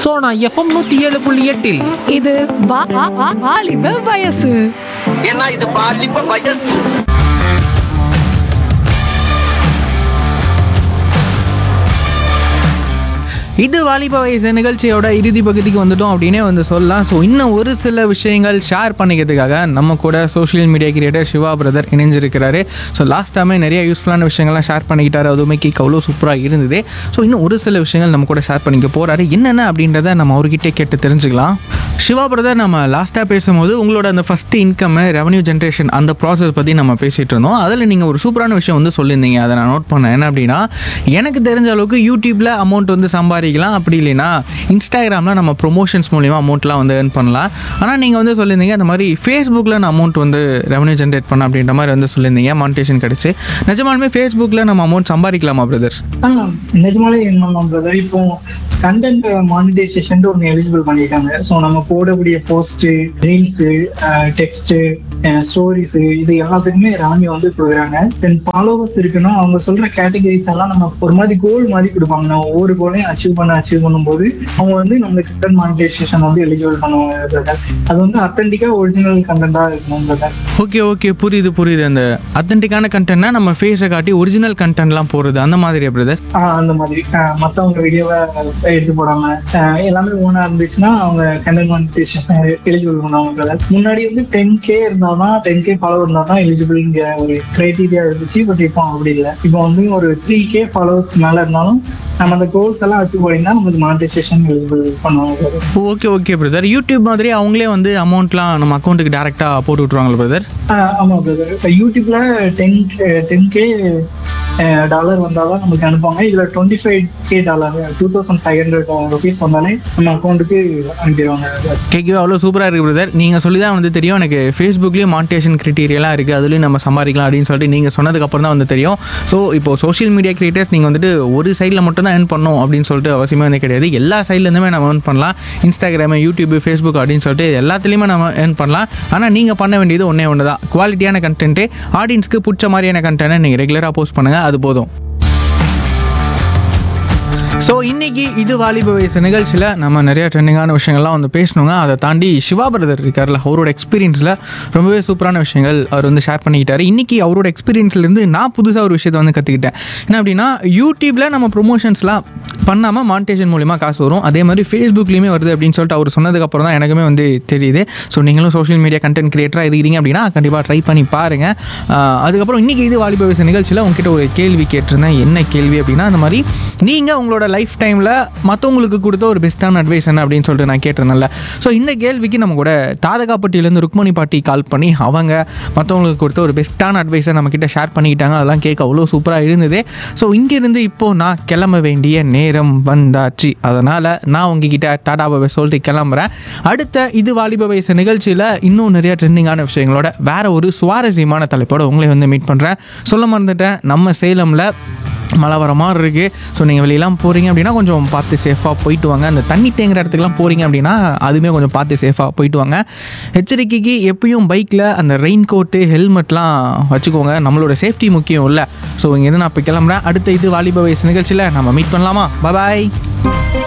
Sona FM நூத்தி ஏழு புள்ளி எட்டில் இது வா- வா- வா- வாலிப வயசு ஏன்னா இது பாலிப்ப வயசு இது வாலிப வயசு நிகழ்ச்சியோட இறுதி பகுதிக்கு வந்துட்டோம் அப்படின்னே வந்து சொல்லலாம் ஸோ இன்னும் ஒரு சில விஷயங்கள் ஷேர் பண்ணிக்கிறதுக்காக நம்ம கூட social media creator Siva brother இணைஞ்சிருக்கிறாரு ஸோ லாஸ்ட் டைமே நிறைய யூஸ்ஃபுல்லான விஷயங்கள்லாம் ஷேர் பண்ணிக்கிட்டாரு அதுவுமே கேட்க அவ்வளோ சூப்பராக இருந்தது ஸோ இன்னும் ஒரு சில விஷயங்கள் நம்ம கூட ஷேர் பண்ணிக்க போகிறாரு என்னென்ன அப்படின்றத நம்ம அவர்கிட்டே கேட்டு தெரிஞ்சுக்கலாம் சிவா பிரதர் நம்ம லாஸ்ட்டாக பேசும்போது உங்களோட அந்த ஃபஸ்ட் இன்கம் ரெவன்யூ ஜென்ரேஷன் அந்த ப்ராசஸ் பற்றி நம்ம பேசிகிட்டு இருந்தோம் அதில் நீங்கள் ஒரு சூப்பரான விஷயம் வந்து சொல்லியிருந்தீங்க அதை நான் நோட் பண்ணேன் என்ன அப்படின்னா எனக்கு தெரிஞ்ச அளவுக்கு யூடியூப்பில் அமௌண்ட் வந்து சம்பாதிக்கலாம் அப்படி இல்லைன்னா இன்ஸ்டாகிராமில் நம்ம ப்ரொமோஷன்ஸ் மூலிமா அமௌண்ட்லாம் வந்து earn பண்ணலாம் ஆனால் நீங்கள் வந்து சொல்லியிருந்தீங்க அந்த மாதிரி ஃபேஸ்புக்கில் நான் அமௌண்ட் வந்து ரெவன்யூ ஜென்ரேட் பண்ண அப்படின்ற மாதிரி வந்து சொல்லியிருந்தீங்க மானிட்டேஷன் கிடச்சி நிஜமாலுமே ஃபேஸ்புக்கில் நம்ம அமௌண்ட் சம்பாதிக்கலாமா பிரதர் ஆ நிஜமாலே என்ன பிரதர் இப்போ கண்டென்ட் மானிட்டைசேஷன் ஒன்று எலிஜிபிள் பண்ணிட்டாங்க ஸோ நம்ம போடக்கூடிய போஸ்ட் ரீல்ஸ் டெக்ஸ்ட் ஸ்டோரிஸ் இது எல்லாத்துக்குமே ராமி வந்து கொடுக்குறாங்க தென் ஃபாலோவர்ஸ் இருக்குன்னா அவங்க சொல்ற கேட்டகரிஸ் எல்லாம் நம்ம ஒரு மாதிரி கோல் மாதிரி கொடுப்பாங்க நம்ம ஒவ்வொரு கோலையும் அச்சீவ் பண்ண அச்சீவ் பண்ணும்போது அவங்க வந்து நம்மளுக்கு கண்டென்ட் மானிட்டைசேஷன் வந்து எலிஜிபிள் பண்ணுவாங்க brother. அது வந்து அத்தன்டிக்கா ஒரிஜினல் கண்டென்ட்டா இருக்கணும் பிரதர் ஓகே ஓகே புரியுது புரியுது அந்த அத்தன்டிக்கான கண்டென்ட்னா நம்ம ஃபேஸை காட்டி ஒரிஜினல் கண்டென்ட்லாம் போகிறது அந்த மாதிரியா பிரதர் ஆஹ் அந்த மாதிரி ஆஹ் மத்தவங்க வீடியோவை எடுத்து போடாம ஆஹ் எல்லாமே ஓனா இருந்துச்சுன்னா அவங்க கண்டென்ட் மானிட்டேஷன் எலிஜிபிள் பண்ணுவாங்க brother. முன்னாடி வந்து டென் கே இருந்தாதான் டென் கே ஃபாலோ இருந்தாதான் எலிஜிபிள்ங்கிற ஒரு கிரைட்டீரியா இருந்துச்சு பட் இப்போ அப்படி இல்லை இப்போ வந்து ஒரு த்ரீ கே ஃபாலோவர்ஸ் மேல இருந்தாலும் நம்ம அந்த கோல்ஸ் எல்லாம் அச்சீவ் பண்ணினா நமக்கு மானிட்டைசேஷன் எலிஜிபிள் பண்ணுவாங்க brother. Okay okay brother YouTube மாதிரி அவங்களே வந்து அமௌண்ட்லாம் நம்ம அக்கௌண்ட்டுக்கு டேரெக்டாக போட்டு விட்ருவாங்களா பிரதர் ஆஹ் ஆமா பிரதர் இப்போ யூடியூப்ல டென் டென் கே டாலர் வந்தாதான் நமக்கு அனுப்புவாங்க இதுல twenty five K dollar two thousand five hundred rupees வந்தாலே நம்ம அக்கௌண்ட்டுக்கு அனுப்பிடுவாங்க கேட்கவே அவ்வளோ சூப்பராக இருக்குது பிரதர் நீங்கள் சொல்லி தான் வந்து தெரியும் எனக்கு ஃபேஸ்புக்லேயும் மானிட்டேஷன் க்ரிட்டீரியெல்லாம் இருக்குது அதுலேயும் நம்ம சம்பாதிக்கலாம் அப்படின்னு சொல்லிட்டு நீங்கள் சொன்னதுக்கப்புறம் தான் வந்து தெரியும் ஸோ இப்போ சோஷியல் மீடியா கிரியேட்டர்ஸ் நீங்கள் வந்துட்டு ஒரு சைடில் மட்டும் தான் earn பண்ணணும் அப்படின்னு சொல்லிட்டு அவசியமே வந்து கிடையாது எல்லா சைட்லேருந்துமே நம்ம earn பண்ணலாம் இன்ஸ்டாகிராமு யூடியூப் ஃபேஸ்புக் அப்படின்னு சொல்லிட்டு எல்லாத்துலேயுமே நம்ம earn பண்ணலாம் ஆனால் நீங்கள் பண்ண வேண்டியது ஒன்றே ஒன்று தான் குவாலிட்டியான கண்டென்ட்டு ஆடியன்ஸ்க்கு பிடிச்ச மாதிரியான கண்டென்ட்டை நீங்கள் ரெகுலராக போஸ்ட் பண்ணுங்கள் அது போதும் ஸோ இன்னைக்கு இது வாலிப வயசு நிகழ்ச்சியில் நம்ம நிறைய ட்ரெண்டிங்கான விஷயங்கள்லாம் வந்து பேசணுங்க அதை தாண்டி சிவா பிரதர் இருக்கார்ல அவரோட எக்ஸ்பீரியன்ஸில் ரொம்பவே சூப்பரான விஷயங்கள் அவர் வந்து ஷேர் பண்ணிக்கிட்டாரு இன்னைக்கு அவரோட எக்ஸ்பீரியன்ஸ்லேருந்து நான் புதுசாக ஒரு விஷயத்தை வந்து கற்றுக்கிட்டேன் என்ன அப்படின்னா யூடியூப்பில் நம்ம ப்ரொமோஷன்ஸ்லாம் பண்ணாமல் மானிட்டேஷன் மூலிமா காசு வரும் அதே மாதிரி ஃபேஸ்புக்லேயுமே வருது அப்படின்னு சொல்லிட்டு அவர் சொன்னதுக்கப்புறம் தான் எனக்குமே வந்து தெரியுது ஸோ நீங்களும் சோஷியல் மீடியா கண்டென்ட் கிரியேட்டராக இருக்கிறீங்க அப்படின்னா கண்டிப்பாக ட்ரை பண்ணி பாருங்கள் ஆஹ் அதுக்கப்புறம் இன்றைக்கி இது வாலிப வயசு நிகழ்ச்சியில் உங்ககிட்ட ஒரு கேள்வி கேட்டிருந்தேன் என்ன கேள்வி அப்படின்னா அந்த மாதிரி நீங்கள் உங்களோட லைஃப் டைமில் மற்றவங்களுக்கு கொடுத்த ஒரு பெஸ்ட்டான அட்வைஸ் என்ன அப்படின்னு சொல்லிட்டு நான் கேட்டிருந்தேன்ல ஸோ இந்த கேள்விக்கு நம்ம கூட தாதகாப்பட்டியிலேருந்து ருக்மணி பாட்டி கால் பண்ணி அவங்க மற்றவங்களுக்கு கொடுத்த ஒரு பெஸ்ட்டான அட்வைஸை நம்மக்கிட்ட ஷேர் பண்ணிக்கிட்டாங்க அதெல்லாம் கேட்க அவ்வளோ சூப்பராக இருந்தது ஸோ இங்கேருந்து இப்போது நான் கிளம்ப வேண்டிய நேரம் வந்தாச்சு அதனால் நான் உங்ககிட்ட டாடா பாபா சொல்லிட்டு கிளம்புறேன் அடுத்த இது வாலிப வயசு நிகழ்ச்சியில் இன்னும் நிறைய ட்ரெண்டிங்கான விஷயங்களோட வேற ஒரு சுவாரஸ்யமான தலைப்போட உங்களை வந்து மீட் பண்ணுறேன் சொல்ல மறந்துட்டேன் நம்ம சேலமில் மழை வர மாதிரி இருக்குது ஸோ நீங்கள் வெளியெல்லாம் போகிறீங்க அப்படின்னா கொஞ்சம் பார்த்து சேஃபாக போயிட்டு வாங்க அந்த தண்ணி தேங்குற இடத்துக்குலாம் போகிறீங்க அப்படின்னா அதுவுமே கொஞ்சம் பார்த்து சேஃபாக போயிட்டு வாங்க எச்சரிக்கைக்கு எப்பயும் பைக்கில் அந்த ரெயின் கோட்டு ஹெல்மெட்லாம் வச்சுக்கோங்க நம்மளோட சேஃப்டி முக்கியம் இல்லை ஸோ இங்கேருந்து நான் இப்போ கிளம்புறேன் அடுத்த இது வாலிப வயசு நிகழ்ச்சியில் நம்ம மீட் பண்ணலாமா பாய்